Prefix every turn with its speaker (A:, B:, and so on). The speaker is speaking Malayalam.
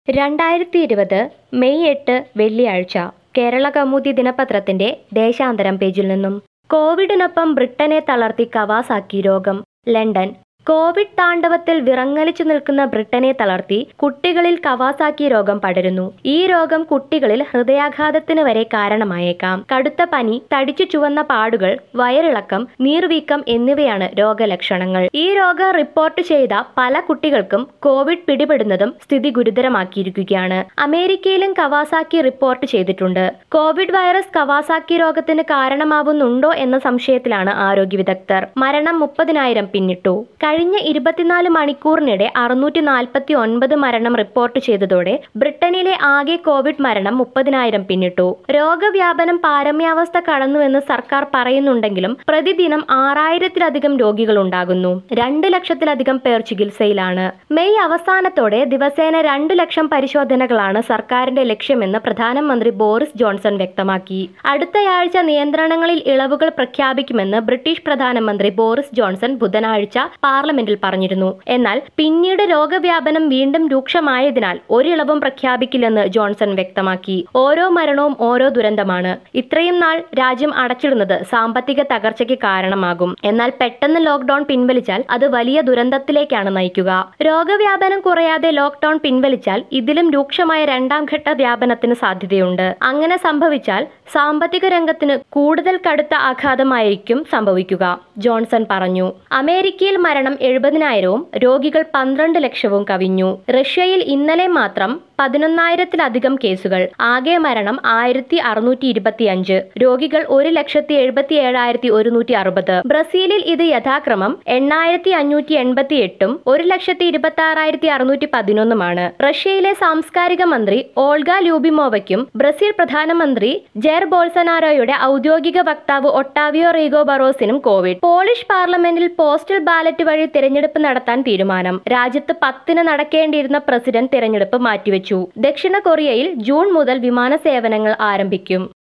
A: രണ്ടായിരത്തി ഇരുപത് മെയ് എട്ട് വെള്ളിയാഴ്ച കേരള കൗമുദി ദിനപത്രത്തിന്റെ ദേശാന്തരം പേജിൽ നിന്നും കോവിഡിനൊപ്പം ബ്രിട്ടനെ തളർത്തി കവാസാക്കി രോഗം ലണ്ടൻ കോവിഡ് താണ്ഡവത്തിൽ വിറങ്ങലിച്ചു നിൽക്കുന്ന ബ്രിട്ടനെ തളർത്തി കുട്ടികളിൽ കവാസാക്കി രോഗം പടരുന്നു ഈ രോഗം കുട്ടികളിൽ ഹൃദയാഘാതത്തിന് വരെ കാരണമായേക്കാം കടുത്ത പനി തടിച്ചു ചുവന്ന പാടുകൾ വയറിളക്കം നീർവീക്കം എന്നിവയാണ് രോഗലക്ഷണങ്ങൾ ഈ രോഗം റിപ്പോർട്ട് ചെയ്ത പല കുട്ടികൾക്കും കോവിഡ് പിടിപെടുന്നതും സ്ഥിതി ഗുരുതരമാക്കിയിരിക്കുകയാണ് അമേരിക്കയിലും കവാസാക്കി റിപ്പോർട്ട് ചെയ്തിട്ടുണ്ട് കോവിഡ് വൈറസ് കവാസാക്കി രോഗത്തിന് കാരണമാവുന്നുണ്ടോ എന്ന സംശയത്തിലാണ് ആരോഗ്യ വിദഗ്ധർ മരണം മുപ്പതിനായിരം പിന്നിട്ടു കഴിഞ്ഞ ഇരുപത്തിനാല് മണിക്കൂറിനിടെ അറുന്നൂറ്റി നാൽപ്പത്തി ഒൻപത് മരണം റിപ്പോർട്ട് ചെയ്തതോടെ ബ്രിട്ടനിലെ ആകെ കോവിഡ് മരണം മുപ്പതിനായിരം പിന്നിട്ടു രോഗവ്യാപനം പാരമ്യാവസ്ഥ കടന്നുവെന്ന് സർക്കാർ പറയുന്നുണ്ടെങ്കിലും പ്രതിദിനം ആറായിരത്തിലധികം രോഗികൾ ഉണ്ടാകുന്നു രണ്ട് ലക്ഷത്തിലധികം പേർ ചികിത്സയിലാണ് മെയ് അവസാനത്തോടെ ദിവസേന രണ്ടു ലക്ഷം പരിശോധനകളാണ് സർക്കാരിന്റെ ലക്ഷ്യമെന്ന് പ്രധാനമന്ത്രി ബോറിസ് ജോൺസൺ വ്യക്തമാക്കി അടുത്തയാഴ്ച നിയന്ത്രണങ്ങളിൽ ഇളവുകൾ പ്രഖ്യാപിക്കുമെന്ന് ബ്രിട്ടീഷ് പ്രധാനമന്ത്രി ബോറിസ് ജോൺസൺ ബുധനാഴ്ച പാർലമെന്റിൽ പറഞ്ഞിരുന്നു എന്നാൽ പിന്നീട് രോഗവ്യാപനം വീണ്ടും രൂക്ഷമായതിനാൽ ഒരിളവും പ്രഖ്യാപിക്കില്ലെന്ന് ജോൺസൺ വ്യക്തമാക്കി ഓരോ മരണവും ഓരോ ദുരന്തമാണ് ഇത്രയും നാൾ രാജ്യം അടച്ചിടുന്നത് സാമ്പത്തിക തകർച്ചയ്ക്ക് കാരണമാകും എന്നാൽ പെട്ടെന്ന് ലോക്ഡൌൺ പിൻവലിച്ചാൽ അത് വലിയ ദുരന്തത്തിലേക്കാണ് നയിക്കുക രോഗവ്യാപനം കുറയാതെ ലോക്ഡൌൺ പിൻവലിച്ചാൽ ഇതിലും രൂക്ഷമായ രണ്ടാം ഘട്ട വ്യാപനത്തിന് സാധ്യതയുണ്ട് അങ്ങനെ സംഭവിച്ചാൽ സാമ്പത്തിക രംഗത്തിന് കൂടുതൽ കടുത്ത ആഘാതമായിരിക്കും സംഭവിക്കുക ജോൺസൺ പറഞ്ഞു അമേരിക്കയിൽ മരണം എഴുപതിനായിരവും രോഗികൾ പന്ത്രണ്ട് ലക്ഷവും കവിഞ്ഞു റഷ്യയിൽ ഇന്നലെ മാത്രം പതിനൊന്നായിരത്തിലധികം കേസുകൾ ആകെ മരണം ആയിരത്തി അറുന്നൂറ്റി ഇരുപത്തിയഞ്ച് രോഗികൾ ഒരു ലക്ഷത്തി എഴുപത്തി ഏഴായിരത്തി ഒരുന്നൂറ്റി അറുപത് ബ്രസീലിൽ ഇത് യഥാക്രമം എണ്ണായിരത്തി അഞ്ഞൂറ്റി എൺപത്തി എട്ടും ഒരു ലക്ഷത്തി ഇരുപത്തി ആറായിരത്തി അറുന്നൂറ്റി പതിനൊന്നുമാണ് റഷ്യയിലെ സാംസ്കാരിക മന്ത്രി ഓൾഗ ലൂബിമോവയ്ക്കും ബ്രസീൽ പ്രധാനമന്ത്രി ജെയർ ബോൾസനാരോയുടെ ഔദ്യോഗിക വക്താവ് ഒട്ടാവിയോ റീഗോ ബറോസിനും കോവിഡ് പോളിഷ് പാർലമെന്റിൽ പോസ്റ്റൽ ബാലറ്റ് വഴി തിരഞ്ഞെടുപ്പ് നടത്താൻ തീരുമാനം രാജ്യത്ത് പത്തിന് നടക്കേണ്ടിയിരുന്ന പ്രസിഡന്റ് തിരഞ്ഞെടുപ്പ് മാറ്റിവെച്ചു ദക്ഷിണ കൊറിയയിൽ ജൂൺ മുതൽ വിമാന സേവനങ്ങൾ ആരംഭിക്കും